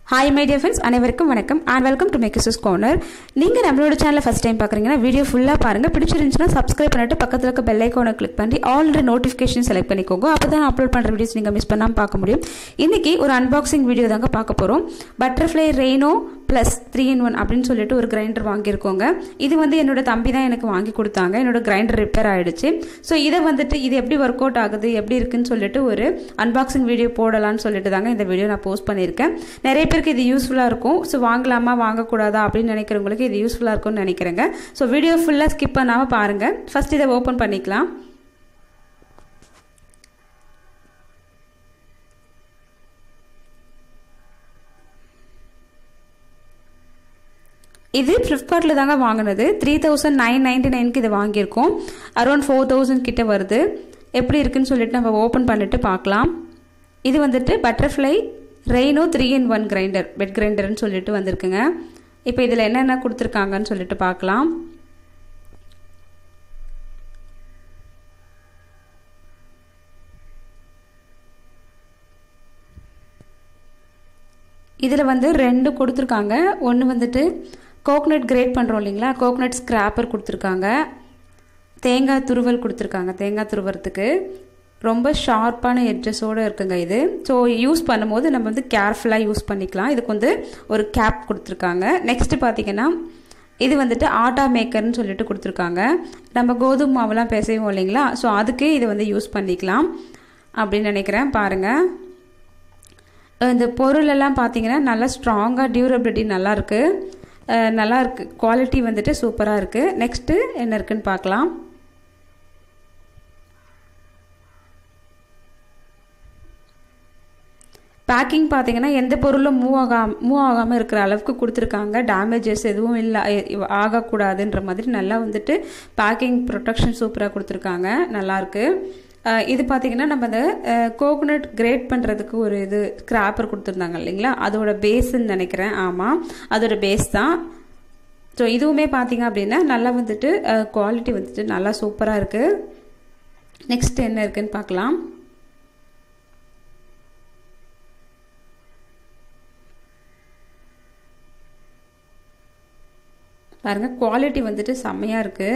hi my dear friends அனைவருக்கும் வணக்கம் and welcome to மேக்கசஸ் கார்னர் நீங்கள் நம்மளோட சேனலை ஃபஸ்ட் டைம் பார்க்குறீங்கன்னா வீடியோ ஃபுல்லாக பாருங்கள் பிடிச்சிருந்துச்சுன்னா சப்ஸ்கிரைப் பண்ணிட்டு பக்கத்தில் இருக்க பெல் ஐக்கானை கிளிக் பண்ணி ஆல்ரெடி நோட்டிஃபிகேஷன் செலக்ட் பண்ணிக்கோங்க அப்போ தான் அப்லோட் பண்ணுற வீடியோஸ் நீங்கள் மிஸ் பண்ணாமல் பார்க்க முடியும் இன்றைக்கி ஒரு அன்பாக்சிங் வீடியோ தாங்க பார்க்க போகிறோம் Butterfly Rhino plus three in one அப்படின்னு சொல்லிட்டு ஒரு கிரைண்டர் வாங்கியிருக்கோங்க இது வந்து என்னோட தம்பி தான் எனக்கு வாங்கி கொடுத்தாங்க என்னோட கிரைண்டர் ரிப்பேர் ஆகிடுச்சு ஸோ இதை வந்துட்டு இது எப்படி ஒர்க் அவுட் ஆகுது எப்படி இருக்குன்னு சொல்லிட்டு ஒரு அன்பாக்சிங் வீடியோ போடலான்னு சொல்லிட்டு தாங்க இந்த வீடியோ நான் போஸ்ட் பண்ணியிருக்கேன் நிறைய பேருக்கு இது யூஸ்ஃபுல்லாக இருக்கும் ஸோ வாங்கலாமா வாங்கக்கூடாதா அப்படின்னு நினைக்கிறவங்களுக்கு இது யூஸ்ஃபுல்லாக இருக்கும்னு நினைக்கிறேங்க ஸோ வீடியோ ஃபுல்லாக ஸ்கிப் பண்ணாமல் பாருங்கள் ஃபஸ்ட் இதை ஓப்பன் பண்ணிக்கலாம் இது ஃப்ளிப்கார்ட்டில் தாங்க வாங்கினது த்ரீ தௌசண்ட் நைன் நைன்டி நைனுக்கு இது வாங்கியிருக்கோம் அரௌண்ட் ஃபோர் தௌசண்ட் கிட்ட வருது எப்படி இருக்குன்னு சொல்லிட்டு நம்ம ஓப்பன் பண்ணிட்டு பார்க்கலாம் இது வந்துட்டு Butterfly Rhino three in one grinder wet கிரைண்டர்னு சொல்லிட்டு வந்திருக்குங்க இப்போ இதில் என்னென்ன கொடுத்துருக்காங்கன்னு சொல்லிட்டு பார்க்கலாம் இதில் வந்து ரெண்டு கொடுத்துருக்காங்க ஒன்று வந்துட்டு கோகனட் கிரேட் பண்ணுறோம் இல்லைங்களா கோகனட் ஸ்க்ராப்பர் கொடுத்துருக்காங்க தேங்காய் துருவல் கொடுத்துருக்காங்க தேங்காய் துருவறதுக்கு ரொம்ப ஷார்ப்பான எட்ஜஸோடு இருக்குங்க இது ஸோ யூஸ் பண்ணும்போது நம்ம வந்து கேர்ஃபுல்லாக யூஸ் பண்ணிக்கலாம் இதுக்கு வந்து ஒரு கேப் கொடுத்துருக்காங்க நெக்ஸ்ட்டு பார்த்தீங்கன்னா இது வந்துட்டு ஆட்டா மேக்கர்னு சொல்லிட்டு கொடுத்துருக்காங்க நம்ம கோதுமை மாவுலாம் பேசுவோம் இல்லைங்களா ஸோ அதுக்கு இது வந்து யூஸ் பண்ணிக்கலாம் அப்படின்னு நினைக்கிறேன் பாருங்கள் இந்த பொருளெல்லாம் பார்த்தீங்கன்னா நல்லா ஸ்ட்ராங்காக டியூரபிலிட்டி நல்லா இருக்குது நல்லா இருக்குது குவாலிட்டி வந்துட்டு சூப்பராக இருக்குது நெக்ஸ்ட்டு என்ன இருக்குன்னு பார்க்கலாம் பேக்கிங் பார்த்தீங்கன்னா எந்த பொருளும் மூவ் ஆகாம மூவ் ஆகாமல் இருக்கிற அளவுக்கு கொடுத்துருக்காங்க டேமேஜஸ் எதுவும் இல்லை ஆகக்கூடாதுன்ற மாதிரி நல்லா வந்துட்டு பேக்கிங் ப்ரொடெக்ஷன் சூப்பராக கொடுத்துருக்காங்க நல்லாயிருக்கு இது பார்த்தீங்கன்னா நம்ம இந்த கோகோனட் கிரேட் பண்ணுறதுக்கு ஒரு இது ஸ்க்ராப்பர் கொடுத்துருந்தாங்க இல்லைங்களா அதோட பேஸுன்னு நினைக்கிறேன் ஆமாம் அதோட பேஸ் தான் ஸோ இதுவுமே பார்த்தீங்க அப்படின்னா நல்லா வந்துட்டு குவாலிட்டி வந்துட்டு நல்லா சூப்பராக இருக்குது நெக்ஸ்ட் என்ன இருக்குன்னு பார்க்கலாம் பாருங்கள் குவாலிட்டி வந்துட்டு செம்மையாக இருக்குது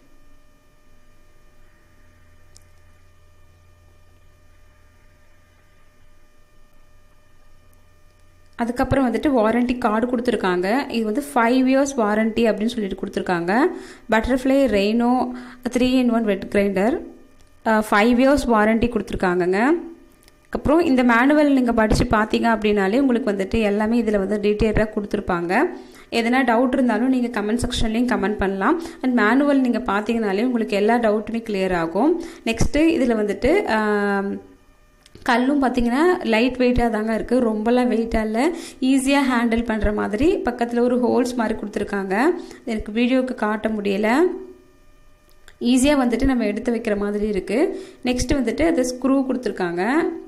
அதுக்கப்புறம் வந்துட்டு வாரண்டி கார்டு கொடுத்துருக்காங்க இது வந்து ஃபைவ் இயர்ஸ் வாரண்டி அப்படின்னு சொல்லிட்டு கொடுத்துருக்காங்க Butterfly Rhino three in one wet grinder five years warranty கொடுத்துருக்காங்கங்க அப்புறம் இந்த மேனுவல் நீங்கள் படித்து பார்த்தீங்க அப்படின்னாலே உங்களுக்கு வந்துட்டு எல்லாமே இதில் வந்து டீட்டெயிலாக கொடுத்துருப்பாங்க எதனா டவுட் இருந்தாலும் நீங்கள் கமெண்ட் செக்ஷன்லேயும் கமெண்ட் பண்ணலாம் அண்ட் மேனுவல் நீங்கள் பார்த்தீங்கனாலே உங்களுக்கு எல்லா டவுட்டுமே கிளியர் ஆகும் நெக்ஸ்ட்டு இதில் வந்துட்டு கல்லும் பார்த்தீங்கன்னா லைட் வெயிட்டாக தாங்க இருக்குது ரொம்பலாம் வெயிட்டாக இல்லை ஈஸியாக ஹேண்டில் பண்ணுற மாதிரி பக்கத்தில் ஒரு ஹோல்ஸ் மாதிரி கொடுத்துருக்காங்க எனக்கு வீடியோவுக்கு காட்ட முடியலை ஈஸியாக வந்துட்டு நம்ம எடுத்து வைக்கிற மாதிரி இருக்குது நெக்ஸ்ட் வந்துட்டு அது ஸ்க்ரூ கொடுத்துருக்காங்க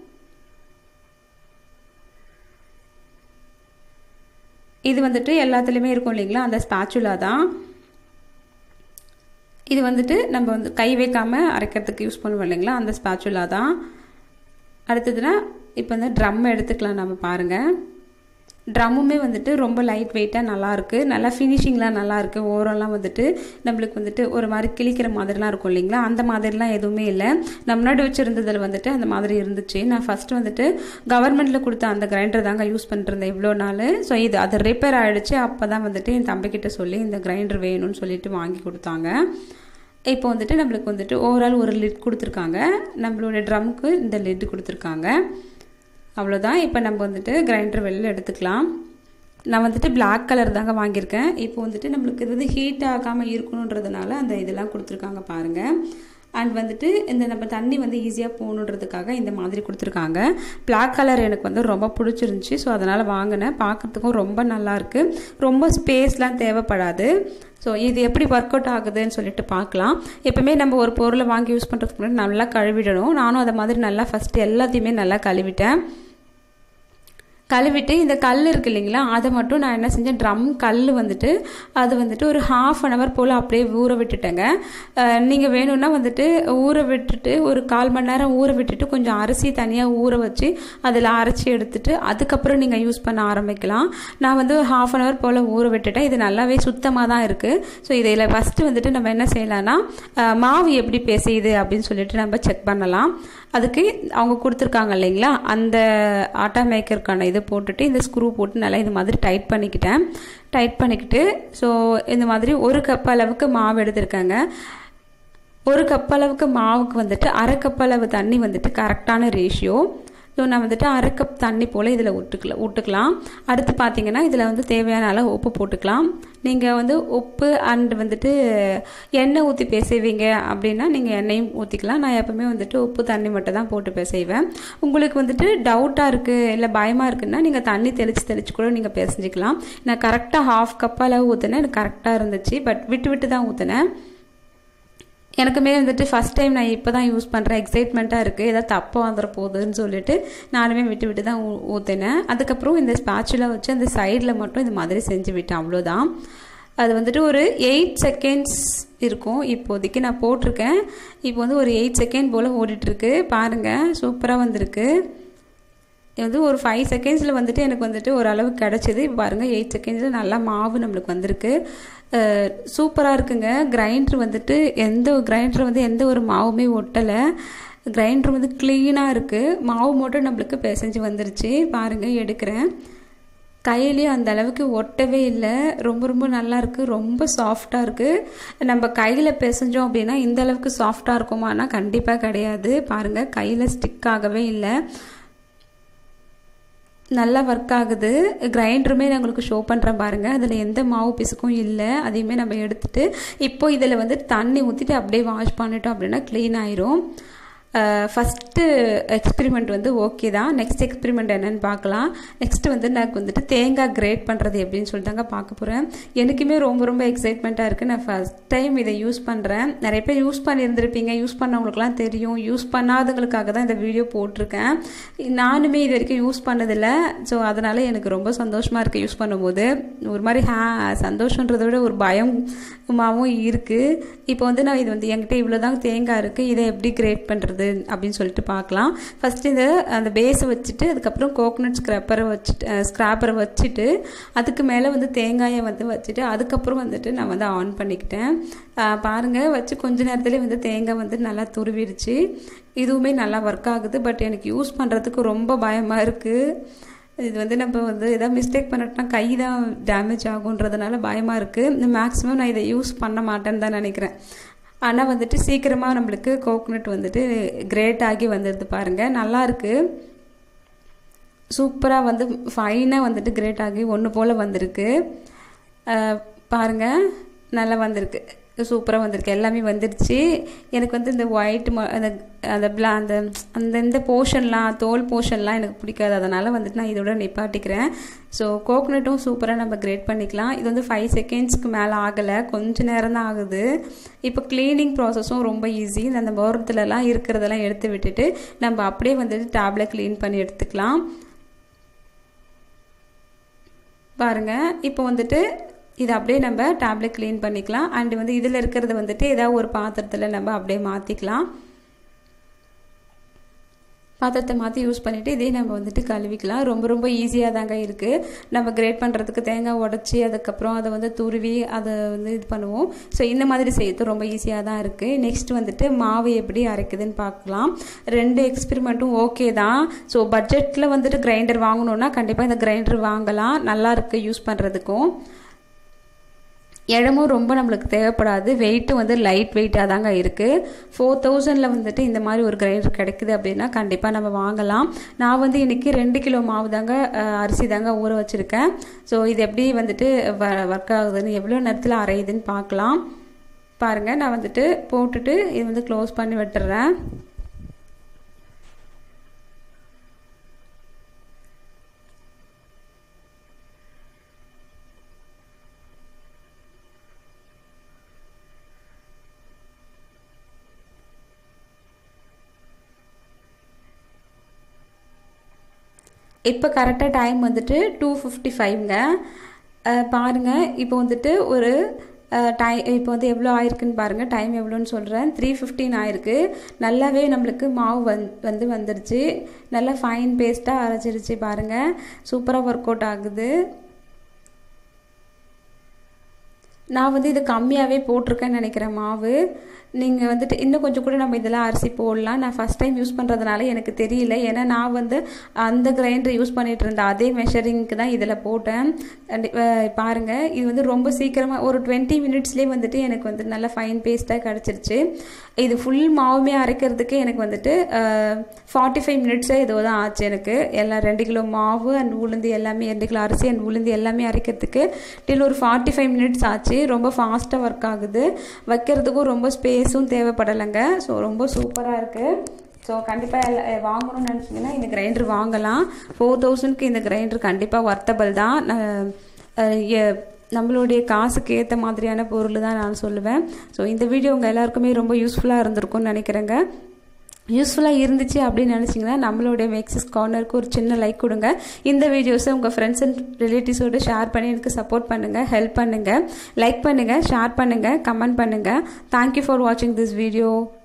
இது வந்துட்டு எல்லாத்துலேயுமே இருக்கும் இல்லைங்களா அந்த ஸ்பேச்சுலா தான் இது வந்துட்டு நம்ம வந்து கை வைக்காமல் அரைக்கிறதுக்கு யூஸ் பண்ணுவோம் இல்லைங்களா அந்த ஸ்பேச்சுலா தான் அடுத்ததுனா இப்போ வந்து ட்ரம் எடுத்துக்கலாம் நம்ம பாருங்கள் ட்ரம்முமே வந்துட்டு ரொம்ப லைட் வெயிட்டாக நல்லாயிருக்கு நல்லா ஃபினிஷிங்லாம் நல்லாயிருக்கு ஓரம்லாம் வந்துட்டு நம்மளுக்கு வந்துட்டு ஒரு மாதிரி கிழிக்கிற மாதிரிலாம் இருக்கும் இல்லைங்களா அந்த மாதிரிலாம் எதுவுமே இல்லை நம்ம முன்னாடி வச்சுருந்ததில் வந்துட்டு அந்த மாதிரி இருந்துச்சு நான் ஃபஸ்ட்டு வந்துட்டு கவர்மெண்ட்டில் கொடுத்த அந்த கிரைண்டர் தாங்க யூஸ் பண்ணிருந்தேன் இவ்வளோ நாள் ஸோ இது அது ரிப்பேர் ஆகிடுச்சு அப்போ தான் வந்துட்டு என் தம்பிக்கிட்ட சொல்லி இந்த கிரைண்டர் வேணும்னு சொல்லிட்டு வாங்கி கொடுத்தாங்க இப்போ வந்துட்டு நம்மளுக்கு வந்துட்டு ஓவரால் ஒரு லிட் கொடுத்துருக்காங்க நம்மளோட ட்ரம்முக்கு இந்த லிட் கொடுத்துருக்காங்க அவ்வளோதான் இப்போ நம்ம வந்துட்டு கிரைண்டர் வெளில எடுத்துக்கலாம் நான் வந்துட்டு பிளாக் கலர் தாங்க வாங்கியிருக்கேன் இப்போ வந்துட்டு நம்மளுக்கு இது வந்து ஹீட் ஆகாமல் இருக்கணுன்றதுனால அந்த இதெல்லாம் கொடுத்துருக்காங்க பாருங்கள் அண்ட் வந்துட்டு இந்த நம்ம தண்ணி வந்து ஈஸியாக போகணுன்றதுக்காக இந்த மாதிரி கொடுத்துருக்காங்க பிளாக் கலர் எனக்கு வந்து ரொம்ப பிடிச்சிருந்துச்சி ஸோ அதனால் வாங்கினேன் பார்க்குறதுக்கும் ரொம்ப நல்லாயிருக்கு ரொம்ப ஸ்பேஸ்லாம் தேவைப்படாது ஸோ இது எப்படி ஒர்க் அவுட் ஆகுதுன்னு சொல்லிட்டு பார்க்கலாம் எப்பவுமே நம்ம ஒரு பொருளை வாங்கி யூஸ் பண்ணுறதுக்கு முன்னாடி நல்லா கழுவிடணும் நானும் அதை மாதிரி நல்லா ஃபஸ்ட்டு எல்லாத்தையுமே நல்லா கழுவிட்டேன் கழுவிட்டு இந்த கல் இருக்கு இல்லைங்களா அதை மட்டும் நான் என்ன செஞ்சேன் ட்ரம் கல் வந்துட்டு அது வந்துட்டு ஒரு ஹாஃப் அன் ஹவர் போல் அப்படியே ஊற விட்டுட்டேங்க நீங்கள் வேணும்னா வந்துட்டு ஊற விட்டுட்டு ஒரு கால் மணி நேரம் ஊற விட்டுட்டு கொஞ்சம் அரிசி தனியாக ஊற வச்சு அதில் அரைச்சி எடுத்துட்டு அதுக்கப்புறம் நீங்கள் யூஸ் பண்ண ஆரம்பிக்கலாம் நான் வந்து ஹாஃப் அன் ஹவர் போல் ஊற விட்டுட்டேன் இது நல்லாவே சுத்தமாக தான் இருக்குது ஸோ இதில் ஃபஸ்ட்டு வந்துட்டு நம்ம என்ன செய்யலாம்னா மாவு எப்படி பேசியுது அப்படின்னு சொல்லிட்டு நம்ம செக் பண்ணலாம் அதுக்கு அவங்க கொடுத்துருக்காங்க இல்லைங்களா அந்த ஆட்டா மேக்கருக்கான இது போட்டுட்டு இந்த ஸ்க்ரூ போட்டு நல்லா இது மாதிரி டைட் பண்ணிக்கிட்டேன் டைட் பண்ணிக்கிட்டு ஸோ இந்த மாதிரி ஒரு கப் அளவுக்கு மாவு எடுத்திருக்காங்க ஒரு கப் அளவுக்கு மாவுக்கு வந்துட்டு அரை கப் அளவு தண்ணி வந்துட்டு கரெக்டான ரேஷியோ ஸோ நான் வந்துட்டு அரை கப் தண்ணி போல் இதில் விட்டுக்கலாம் விட்டுக்கலாம் அடுத்து பார்த்தீங்கன்னா இதில் வந்து தேவையான அளவு உப்பு போட்டுக்கலாம் நீங்கள் வந்து உப்பு அண்ட் வந்துட்டு எண்ணெய் ஊற்றி பேசுவீங்க அப்படின்னா நீங்கள் எண்ணெயும் ஊற்றிக்கலாம் நான் எப்பவுமே வந்துட்டு உப்பு தண்ணி மட்டும் தான் போட்டு பேசைவேன் உங்களுக்கு வந்துட்டு டவுட்டாக இருக்குது இல்லை பயமாக இருக்குன்னா நீங்கள் தண்ணி தெளித்து தெளித்து கூட நீங்கள் பேசிஞ்சிக்கலாம் நான் கரெக்டாக ஹாஃப் கப் அளவு ஊற்றினேன் எனக்கு கரெக்டாக இருந்துச்சு பட் விட்டு விட்டு தான் ஊற்றினேன் எனக்குமே வந்துட்டு ஃபஸ்ட் டைம் நான் இப்போ தான் யூஸ் பண்ணுறேன் எக்ஸைட்மெண்ட்டாக இருக்குது ஏதாவது தப்பாக வந்துட போகுதுன்னு சொல்லிட்டு நானுமே விட்டு விட்டு தான் ஊ ஊற்றினேன் அதுக்கப்புறம் இந்த ஸ்பேச்சுலாம் வச்சு அந்த சைடில் மட்டும் இந்த மாதிரி செஞ்சு விட்டேன் அவ்வளோதான் அது வந்துட்டு ஒரு எயிட் செகண்ட்ஸ் இருக்கும் இப்போதைக்கு நான் போட்டிருக்கேன் இப்போ வந்து ஒரு எயிட் செகண்ட் போல் ஓடிட்டுருக்கு பாருங்கள் சூப்பராக வந்திருக்கு இது வந்து ஒரு ஃபைவ் செகண்ட்ஸில் வந்துட்டு எனக்கு வந்துட்டு ஓரளவு கிடச்சிது இப்போ பாருங்கள் எயிட் செகண்ட்ஸில் நல்லா மாவு நம்மளுக்கு வந்திருக்கு சூப்பராக இருக்குங்க கிரைண்டர் வந்துட்டு எந்த கிரைண்டர் வந்து எந்த ஒரு மாவுமே ஒட்டலை கிரைண்டர் வந்து க்ளீனாக இருக்குது மாவு மட்டும் நம்மளுக்கு பிசைஞ்சு வந்துருச்சு பாருங்கள் எடுக்கிறேன் கையிலேயே அந்த அளவுக்கு ஒட்டவே இல்லை ரொம்ப ரொம்ப நல்லா இருக்குது ரொம்ப சாஃப்டாக இருக்குது நம்ம கையில் பிசைஞ்சோம் அப்படின்னா இந்த அளவுக்கு சாஃப்டாக இருக்குமானா கண்டிப்பாக கிடையாது பாருங்கள் கையில் ஸ்டிக் ஆகவே இல்லை நல்லா ஒர்க் ஆகுது கிரைண்டருமே நான் உங்களுக்கு ஷோ பண்ணுறேன் பாருங்கள் அதில் எந்த மாவு பிசுக்கும் இல்லை அதையுமே நம்ம எடுத்துகிட்டு இப்போ இதில் வந்து தண்ணி ஊற்றிட்டு அப்படியே வாஷ் பண்ணிட்டோம் அப்படின்னா க்ளீன் ஆயிரும் ஃபஸ்ட்டு எக்ஸ்பிரிமெண்ட் வந்து ஓகே தான் நெக்ஸ்ட் எக்ஸ்பிரிமெண்ட் என்னென்னு பார்க்கலாம் நெக்ஸ்ட்டு வந்து நான் வந்துட்டு தேங்காய் கிரேட் பண்ணுறது எப்படின்னு சொல்லிட்டு தாங்க பார்க்க போகிறேன் எனக்குமே ரொம்ப ரொம்ப எக்ஸைட்மெண்ட்டாக இருக்குது நான் ஃபஸ்ட் டைம் இதை யூஸ் பண்ணுறேன் நிறைய பேர் யூஸ் பண்ணியிருந்திருப்பீங்க யூஸ் பண்ணவங்களுக்குலாம் தெரியும் யூஸ் பண்ணாதவங்களுக்காக தான் இந்த வீடியோ போட்டிருக்கேன் நானுமே இது வரைக்கும் யூஸ் பண்ணதில்லை ஸோ அதனால் எனக்கு ரொம்ப சந்தோஷமாக இருக்குது யூஸ் பண்ணும்போது ஒரு மாதிரி ஹே சந்தோஷன்றதை விட ஒரு பயமாகவும் இருக்குது இப்போ வந்து நான் இது வந்து என்கிட்ட இவ்வளோ தான் தேங்காய் இருக்குது இதை எப்படி கிரேட் பண்ணுறது அப்படின்னு சொல்லிட்டு பார்க்கலாம் ஃபஸ்ட்டு இந்த அந்த பேஸை வச்சுட்டு அதுக்கப்புறம் கோகனட் ஸ்க்ராப்பரை வச்சுட்டு ஸ்க்ராப்பரை வச்சுட்டு அதுக்கு மேலே வந்து தேங்காயை வந்து வச்சுட்டு அதுக்கப்புறம் வந்துட்டு நான் வந்து ஆன் பண்ணிக்கிட்டேன் பாருங்கள் வச்சு கொஞ்ச நேரத்துலேயே வந்து தேங்காய் வந்து நல்லா துருவிடுச்சு இதுவுமே நல்லா ஒர்க் ஆகுது பட் எனக்கு யூஸ் பண்ணுறதுக்கு ரொம்ப பயமாக இருக்குது இது வந்து நம்ம வந்து எதாவது மிஸ்டேக் பண்ணிட்டோம்னா கை தான் டேமேஜ் ஆகுன்றதுனால பயமாக இருக்குது மேக்ஸிமம் நான் இதை யூஸ் பண்ண மாட்டேன்னு தான் நினைக்கிறேன் ஆனால் வந்துட்டு சீக்கிரமாக நம்மளுக்கு கோகனட் வந்துட்டு கிரேட் ஆகி வந்துடுது பாருங்கள் நல்லா இருக்குது சூப்பராக வந்து ஃபைனாக வந்துட்டு கிரேட் ஆகி ஒன்று போல் வந்திருக்கு பாருங்கள் நல்லா வந்திருக்கு சூப்பராக வந்திருக்கு எல்லாமே வந்துடுச்சு எனக்கு வந்து இந்த ஒயிட் அந்த அந்த பிளா அந்த அந்த இந்த போர்ஷன்லாம் தோல் போர்ஷன்லாம் எனக்கு பிடிக்காது அதனால் வந்துட்டு நான் இதோட நிப்பாட்டிக்கிறேன் ஸோ கோகனட்டும் சூப்பராக நம்ம கிரேட் பண்ணிக்கலாம் இது வந்து ஃபைவ் செகண்ட்ஸ்க்கு மேலே ஆகலை கொஞ்சம் நேரம் தான் ஆகுது இப்போ க்ளீனிங் ப்ராசஸும் ரொம்ப ஈஸி அந்த ஓரத்துலலாம் இருக்கிறதெல்லாம் எடுத்து விட்டுட்டு நம்ம அப்படியே வந்துட்டு டேப்லெட் க்ளீன் பண்ணி எடுத்துக்கலாம் பாருங்கள் இப்போ வந்துட்டு இதை அப்படியே நம்ம டேப்லெட் க்ளீன் பண்ணிக்கலாம் அண்ட் வந்து இதில் இருக்கிறத வந்துட்டு ஏதாவது ஒரு பாத்திரத்தில் நம்ம அப்படியே மாற்றிக்கலாம் பாத்திரத்தை மாற்றி யூஸ் பண்ணிவிட்டு இதே நம்ம வந்துட்டு கழுவிக்கலாம் ரொம்ப ரொம்ப ஈஸியாக தாங்க இருக்குது நம்ம கிரேட் பண்ணுறதுக்கு தேங்காய் உடச்சி அதுக்கப்புறம் அதை வந்து துருவி அதை வந்து இது பண்ணுவோம் ஸோ இந்த மாதிரி செய்யறது ரொம்ப ஈஸியாக தான் இருக்குது நெக்ஸ்ட் வந்துட்டு மாவு எப்படி அரைக்குதுன்னு பார்க்கலாம் ரெண்டு எக்ஸ்பெரிமெண்ட்டும் ஓகே தான் ஸோ பட்ஜெட்டில் வந்துட்டு கிரைண்டர் வாங்கணுன்னா கண்டிப்பாக இந்த கிரைண்டர் வாங்கலாம் நல்லா இருக்குது யூஸ் பண்ணுறதுக்கும் இடமும் ரொம்ப நம்மளுக்கு தேவைப்படாது வெயிட்டும் வந்து லைட் வெயிட்டாக தாங்க இருக்குது ஃபோர் தௌசண்டில் வந்துட்டு இந்த மாதிரி ஒரு கிரைண்டர் கிடைக்குது அப்படின்னா கண்டிப்பாக நம்ம வாங்கலாம் நான் வந்து இன்றைக்கி ரெண்டு கிலோ மாவு தாங்க அரிசி தாங்க ஊற வச்சுருக்கேன் ஸோ இது எப்படி வந்துட்டு ஒர்க் ஆகுதுன்னு எவ்வளோ நேரத்தில் அரையுதுன்னு பார்க்கலாம் பாருங்கள் நான் வந்துட்டு போட்டுட்டு இது வந்து க்ளோஸ் பண்ணி விட்டுறேன் இப்போ கரெக்டாக டைம் வந்துட்டு டூ ஃபிஃப்டி ஃபைவ்ங்க பாருங்கள் இப்போ வந்துட்டு ஒரு டைம் இப்போ வந்து எவ்வளோ ஆயிருக்குன்னு பாருங்கள் டைம் எவ்வளோன்னு சொல்கிறேன் த்ரீ ஃபிஃப்டின் ஆயிருக்கு நல்லாவே நம்மளுக்கு மாவு வந் வந்து வந்துருச்சு நல்லா ஃபைன் பேஸ்ட்டாக அரைச்சிருச்சு பாருங்கள் சூப்பராக ஒர்க் அவுட் ஆகுது நான் வந்து இது கம்மியாகவே போட்டிருக்கேன்னு நினைக்கிறேன் மாவு நீங்கள் வந்துட்டு இன்னும் கொஞ்சம் கூட நம்ம இதெல்லாம் அரிசி போடலாம் நான் ஃபஸ்ட் டைம் யூஸ் பண்ணுறதுனால எனக்கு தெரியல ஏன்னா நான் வந்து அந்த கிரைண்டர் யூஸ் பண்ணிகிட்டு இருந்தேன் அதே மெஷரிங்க்கு தான் இதில் போட்டேன் பாருங்கள் இது வந்து ரொம்ப சீக்கிரமாக ஒரு டுவெண்ட்டி மினிட்ஸ்லேயே வந்துட்டு எனக்கு வந்து நல்ல ஃபைன் பேஸ்ட்டாக கிடச்சிருச்சு இது ஃபுல் மாவுமே அரைக்கிறதுக்கு எனக்கு வந்துட்டு ஃபார்ட்டி ஃபைவ் மினிட்ஸே ஏதோ தான் ஆச்சு எனக்கு எல்லாம் ரெண்டு கிலோ மாவு அண்ட் உளுந்து எல்லாமே ரெண்டு கிலோ அரிசி அண்ட் உளுந்து எல்லாமே அரைக்கிறதுக்கு டில் ஒரு ஃபார்ட்டி ஃபைவ் மினிட்ஸ் ஆச்சு ரொம்ப ஃபாஸ்ட்டாக ஒர்க் ஆகுது வைக்கிறதுக்கும் ரொம்ப ஸ்பேஸும் தேவைப்படலைங்க ஸோ ரொம்ப சூப்பராக இருக்குது ஸோ கண்டிப்பாக வாங்கணும்னு நினச்சிங்கன்னா இந்த கிரைண்டர் வாங்கலாம் ஃபோர் தௌசண்ட்க்கு இந்த கிரைண்டர் கண்டிப்பாக ஒர்த்தபிள் தான் நம்மளுடைய காசுக்கு ஏற்ற மாதிரியான பொருள் தான் நான் சொல்லுவேன் ஸோ இந்த வீடியோ உங்கள் எல்லாருக்குமே ரொம்ப யூஸ்ஃபுல்லாக இருந்திருக்கும்னு நினைக்கிறேங்க யூஸ்ஃபுல்லாக இருந்துச்சு அப்படின்னு நினச்சிங்கன்னா நம்மளுடைய மேக்ஸஸ் கார்னருக்கு ஒரு சின்ன லைக் கொடுங்க இந்த வீடியோஸை உங்கள் ஃப்ரெண்ட்ஸ் அண்ட் ரிலேட்டிவ்ஸோடு ஷேர் பண்ணி எனக்கு சப்போர்ட் பண்ணுங்கள் ஹெல்ப் பண்ணுங்கள் லைக் பண்ணுங்கள் ஷேர் பண்ணுங்கள் கமெண்ட் பண்ணுங்கள் தேங்க்யூ ஃபார் வாட்சிங் திஸ் வீடியோ